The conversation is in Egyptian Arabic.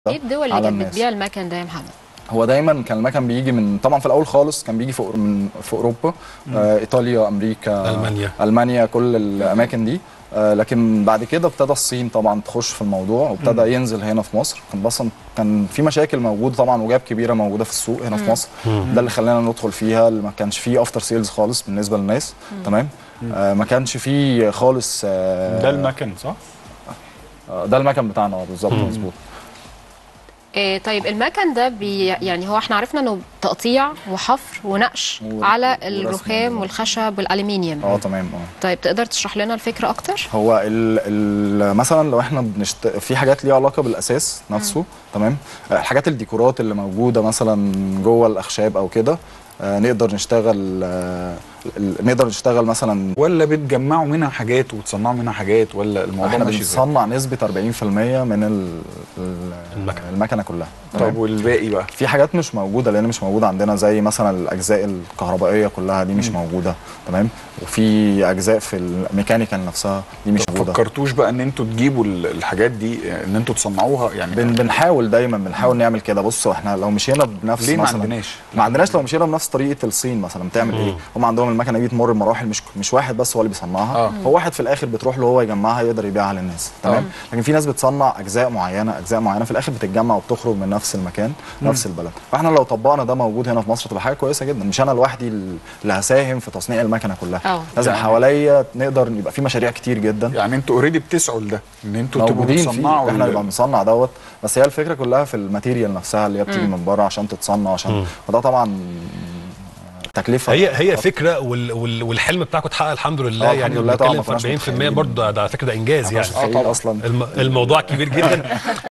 ايه الدول اللي على كانت الناس. بتبيع المكن ده يا محمد؟ هو دايما كان المكن بيجي من طبعا في الاول خالص كان بيجي في أور- من في اوروبا آه ايطاليا امريكا ألمانيا. المانيا كل الاماكن دي آه لكن بعد كده ابتدى الصين طبعا تخش في الموضوع وابتدى ينزل هنا في مصر كان اصلا كان في مشاكل موجوده طبعا وجاب كبيره موجوده في السوق هنا في مصر ده اللي خلانا ندخل فيها اللي ما كانش فيه افتر سيلز خالص بالنسبه للناس تمام آه ما كانش فيه خالص آه ده المكن صح؟ آه، ده المكن بتاعنا آه، بالظبط مظبوط إيه طيب المكن ده بي يعني هو احنا عرفنا انه تقطيع وحفر ونقش ور- على ورسم الرخام بالظبط. والخشب والالومنيوم اه تمام اه طيب تقدر تشرح لنا الفكره اكتر؟ هو ال ال مثلا لو احنا بنشت... في حاجات ليها علاقه بالاساس نفسه تمام آه، الحاجات الديكورات اللي موجوده مثلا جوه الاخشاب او كده آه، نقدر نشتغل آه، ال- نقدر نشتغل مثلا ولا بتجمعوا منها حاجات وتصنعوا منها حاجات ولا الموضوع احنا ماشي ازاي؟ بنصنع نسبه 40% من ال... ال- المكنة. المكنه كلها طب تمام والباقي بقى؟ في حاجات مش موجوده لان مش موجوده عندنا زي مثلا الاجزاء الكهربائيه كلها دي مش موجوده تمام وفي اجزاء في الميكانيكال نفسها دي مش طب موجوده فكرتوش بقى ان انتوا تجيبوا ال- الحاجات دي ان انتوا تصنعوها يعني بن بنحاول دايما بنحاول نعمل كده بصوا احنا لو مشينا بنفس ليه ما مثلا عندناش؟ ما عندناش لو مشينا بنفس طريقه الصين مثلا بتعمل ايه هم عندهم المكنه دي تمر بمراحل مش مش واحد بس هو اللي بيصنعها آه. هو واحد في الاخر بتروح له هو يجمعها يقدر يبيعها للناس تمام لكن في ناس بتصنع اجزاء معينه اجزاء معينه في الاخر بتتجمع وبتخرج من نفس المكان نفس البلد فاحنا لو طبقنا ده موجود هنا في مصر تبقى حاجه كويسه جدا مش انا لوحدي اللي هساهم في تصنيع المكنه كلها اه. لازم يعني- حواليا نقدر يبقى في مشاريع كتير جدا يعني انتوا اوريدي بتسعوا لده ان انتوا تبقوا موجودين فيه بتصنعوا احنا ال- نبقى بنصنع دوت بس هي الفكره كلها في الماتيريال نفسها اللي هي بتيجي من بره عشان تتصنع عشان وده طبعا تكلفه هي هي فكره وال وال والحلم بتاعكم اتحقق الحمد لله آه، يعني الحمد لله طبعا بنتكلم ما في كناش 40% متخيلين. برضه ده, ده على فكره ده انجاز يعني يعني اصلا الم- الموضوع كبير جدا